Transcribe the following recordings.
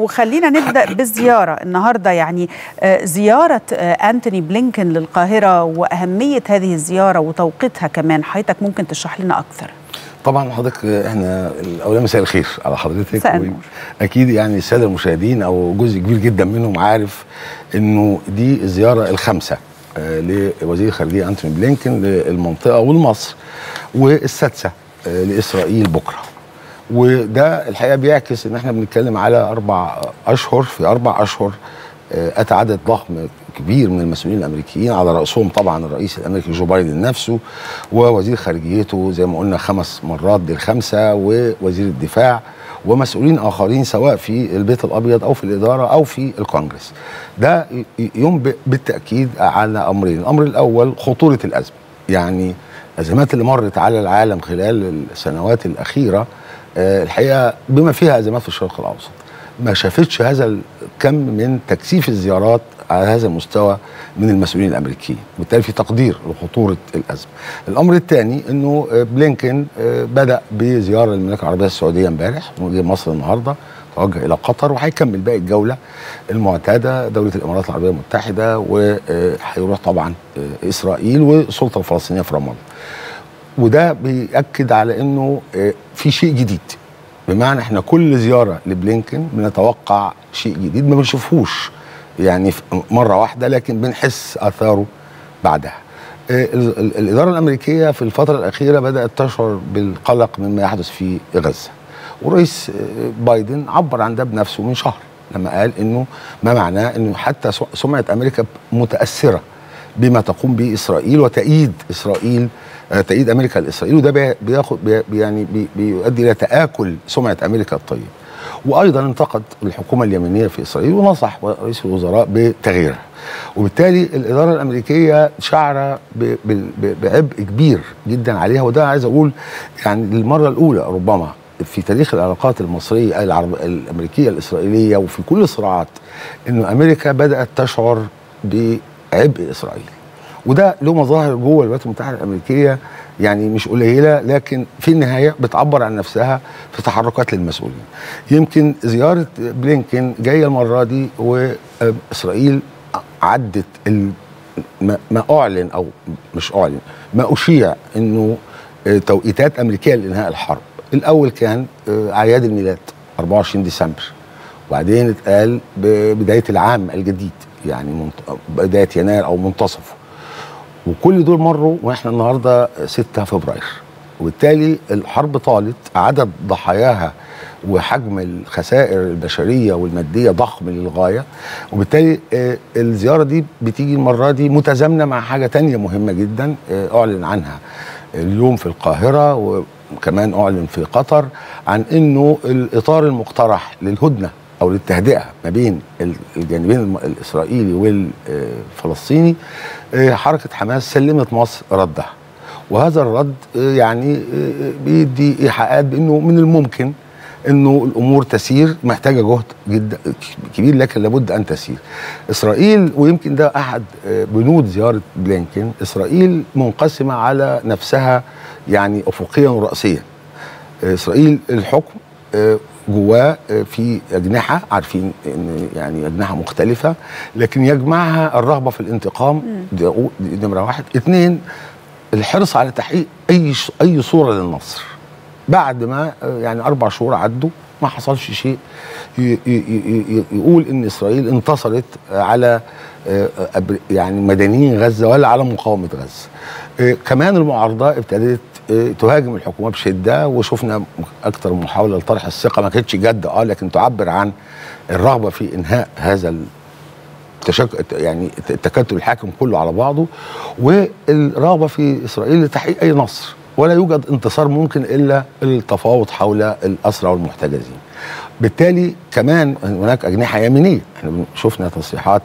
وخلينا نبدا بالزياره النهارده يعني زياره انتوني بلينكن للقاهره واهميه هذه الزياره وتوقيتها كمان حضرتك ممكن تشرح لنا اكثر طبعا حضرتك احنا الاولى مساء الخير على حضرتك مساء النور. اكيد يعني الساده المشاهدين او جزء كبير جدا منهم عارف انه دي الزياره الخامسه لوزير الخارجيه انتوني بلينكن للمنطقه ولمصر والسادسه لاسرائيل بكره وده الحقيقه بيعكس ان احنا بنتكلم على اربع اشهر في اربع اشهر اتى عدد ضخم كبير من المسؤولين الامريكيين على راسهم طبعا الرئيس الامريكي جو بايدن نفسه ووزير خارجيته زي ما قلنا خمس مرات دي الخمسه ووزير الدفاع ومسؤولين اخرين سواء في البيت الابيض او في الاداره او في الكونجرس. ده ينبئ بالتاكيد على امرين، الامر الاول خطوره الازمه. يعني الازمات اللي مرت على العالم خلال السنوات الاخيره الحقيقه بما فيها ازمات في الشرق الاوسط. ما شافتش هذا الكم من تكثيف الزيارات على هذا المستوى من المسؤولين الامريكيين، بالتالي في تقدير لخطوره الازمه. الامر الثاني انه بلينكن بدا بزياره للمملكه العربيه السعوديه امبارح وجه مصر النهارده توجه الى قطر وهيكمل باقي الجوله المعتاده دوله الامارات العربيه المتحده وهيروح طبعا اسرائيل والسلطه الفلسطينيه في رام الله. وده بيأكد على انه في شيء جديد بمعنى احنا كل زياره لبلينكن بنتوقع شيء جديد ما بنشوفهوش يعني مره واحده لكن بنحس اثاره بعدها. الاداره الامريكيه في الفتره الاخيره بدات تشعر بالقلق مما يحدث في غزه. ورئيس بايدن عبر عن ده بنفسه من شهر لما قال انه ما معناه انه حتى سمعه امريكا متاثره بما تقوم به اسرائيل وتأييد اسرائيل تأييد امريكا لاسرائيل وده بياخد بي يعني بي بيؤدي الى تآكل سمعه امريكا الطيبه. وايضا انتقد الحكومه اليمنيه في اسرائيل ونصح رئيس الوزراء بتغييرها. وبالتالي الاداره الامريكيه شعر بعبء كبير جدا عليها وده عايز اقول يعني للمره الاولى ربما في تاريخ العلاقات المصريه العرب الامريكيه الاسرائيليه وفي كل الصراعات انه امريكا بدات تشعر بعبء اسرائيل. وده له مظاهر جوه الولايات المتحده الامريكيه يعني مش قليله لكن في النهايه بتعبر عن نفسها في تحركات للمسؤولين. يمكن زياره بلينكن جايه المره دي واسرائيل عدت ما اعلن او مش اعلن ما اشيع انه توقيتات امريكيه لانهاء الحرب. الاول كان اعياد الميلاد 24 ديسمبر وبعدين اتقال ببدايه العام الجديد يعني بدايه يناير او منتصفه وكل دول مروا واحنا النهارده 6 فبراير وبالتالي الحرب طالت عدد ضحاياها وحجم الخسائر البشريه والماديه ضخم للغايه وبالتالي الزياره دي بتيجي المره دي متزامنه مع حاجه تانية مهمه جدا اعلن عنها اليوم في القاهره وكمان اعلن في قطر عن انه الاطار المقترح للهدنه او للتهدئه ما بين الجانبين الاسرائيلي والفلسطيني حركه حماس سلمت مصر ردها وهذا الرد يعني بيدي ايحاءات بانه من الممكن انه الامور تسير محتاجه جهد جدا كبير لكن لابد ان تسير. اسرائيل ويمكن ده احد بنود زياره بلينكن، اسرائيل منقسمه على نفسها يعني افقيا وراسيا. اسرائيل الحكم جواه في اجنحه عارفين ان يعني اجنحه مختلفه لكن يجمعها الرغبه في الانتقام دي نمره واحد، اثنين الحرص على تحقيق اي اي صوره للنصر. بعد ما يعني اربع شهور عدوا ما حصلش شيء يقول ان اسرائيل انتصرت على يعني مدنيين غزه ولا على مقاومه غزه. كمان المعارضه ابتدت تهاجم الحكومه بشده وشفنا اكثر محاوله لطرح الثقه ما كانتش جد اه لكن تعبر عن الرغبه في انهاء هذا التشك... يعني التكتل الحاكم كله على بعضه والرغبه في اسرائيل لتحقيق اي نصر ولا يوجد انتصار ممكن الا التفاوض حول الاسرى والمحتجزين. بالتالي كمان هناك اجنحه يمينيه، احنا شفنا تصريحات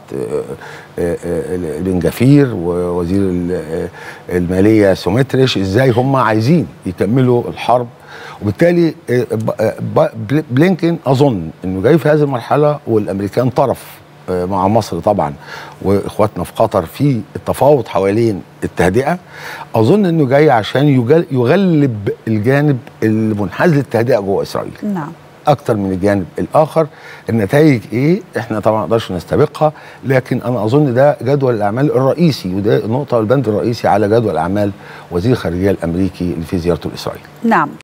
بن جفير ووزير الماليه سومتريش ازاي هم عايزين يكملوا الحرب وبالتالي بلينكن اظن انه جاي في هذه المرحله والامريكان طرف مع مصر طبعا واخواتنا في قطر في التفاوض حوالين التهدئه اظن انه جاي عشان يغلب الجانب المنحاز للتهدئه جوه اسرائيل نعم اكتر من الجانب الاخر النتائج ايه احنا طبعا ما نقدرش نستبقها لكن انا اظن ده جدول الاعمال الرئيسي وده النقطه البند الرئيسي على جدول اعمال وزير الخارجيه الامريكي في زيارته لاسرائيل نعم